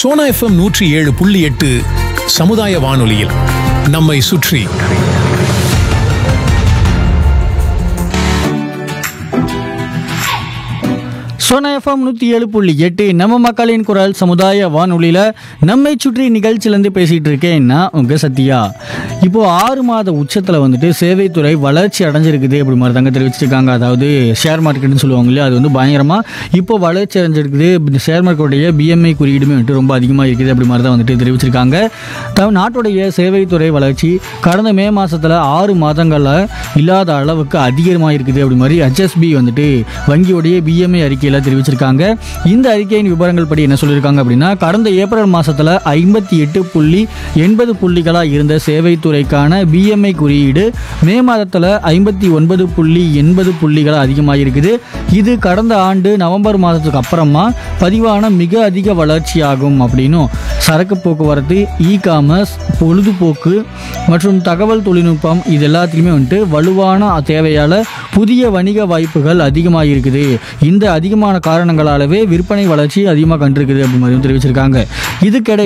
Sona FM நூற்றி ஏழு புள்ளி எட்டு சமுதாய வானொலியில் நம்மை சுற்றி சோனா எஃப்எம் நூற்றி ஏழு புள்ளி எட்டு நம்ம மக்களின் குரல் சமுதாய வானொலியில் நம்மை சுற்றி நிகழ்ச்சியிலேருந்து பேசிகிட்டு இருக்கேன் நான் உங்கள் சத்யா இப்போது ஆறு மாத உச்சத்தில் வந்துட்டு சேவைத்துறை வளர்ச்சி அடைஞ்சிருக்குது அப்படி மாதிரி தாங்க தெரிவிச்சிருக்காங்க அதாவது ஷேர் மார்க்கெட்னு சொல்லுவாங்க இல்லையா அது வந்து பயங்கரமாக இப்போ வளர்ச்சி அடைஞ்சிருக்குது இந்த ஷேர் மார்க்கெட்டுடைய பிஎம்ஐ குறியீடுமே வந்துட்டு ரொம்ப அதிகமாக இருக்குது அப்படி மாதிரி தான் வந்துட்டு தெரிவிச்சிருக்காங்க தம் நாட்டுடைய சேவைத்துறை வளர்ச்சி கடந்த மே மாதத்தில் ஆறு மாதங்களில் இல்லாத அளவுக்கு அதிகமாக இருக்குது அப்படி மாதிரி ஹெச்எஸ்பி வந்துட்டு வங்கியுடைய பிஎம்ஐ அறிக்கையில் தெரிவிச்சிருக்காங்க இந்த அறிக்கையின் விவரங்கள் படி என்ன சொல்லியிருக்காங்க அப்படின்னா கடந்த ஏப்ரல் மாதத்தில் ஐம்பத்தி எட்டு புள்ளி எண்பது புள்ளிகளாக இருந்த சேவைத்துறைக்கான பிஎம்ஐ குறியீடு மே மாதத்தில் ஐம்பத்தி ஒன்பது புள்ளி எண்பது புள்ளிகளாக அதிகமாக இருக்குது இது கடந்த ஆண்டு நவம்பர் மாதத்துக்கு அப்புறமா பதிவான மிக அதிக வளர்ச்சியாகும் அப்படின்னும் சரக்கு போக்குவரத்து இ காமர்ஸ் பொழுதுபோக்கு மற்றும் தகவல் தொழில்நுட்பம் இது எல்லாத்துலேயுமே வந்துட்டு வலுவான தேவையால் புதிய வணிக வாய்ப்புகள் அதிகமாக இருக்குது இந்த அதிகமான காரணங்களாலவே விற்பனை வளர்ச்சி அதிகமாக கண்டிருக்குது அப்படின்னு தெரிவிச்சிருக்காங்க இதுக்கிடையே